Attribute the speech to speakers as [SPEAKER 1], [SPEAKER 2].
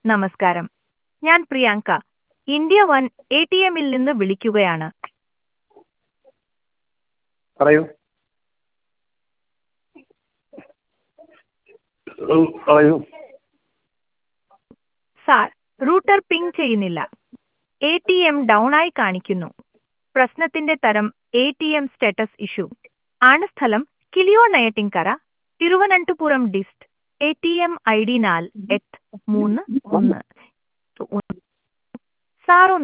[SPEAKER 1] നമസ്കാരം ഞാൻ Priyanka India one A T എമ്മിൽ നിന്ന് വിളിക്കുകയാണ്
[SPEAKER 2] പറയൂ ഉം, പറയൂ
[SPEAKER 1] സാർ റൂട്ടർ പിങ് ചെയ്യുന്നില്ല എ ടി എം ഡൗൺ ആയി കാണിക്കുന്നു പ്രശ്നത്തിന്റെ തരം A T M status issue ആണ് സ്ഥലം കിലിയോ Neyyattinkara Thiruvananthapuram dist A T M I D നാല് എട്ട് മൂന്ന് ഒന്ന് സാർ ഒന്ന്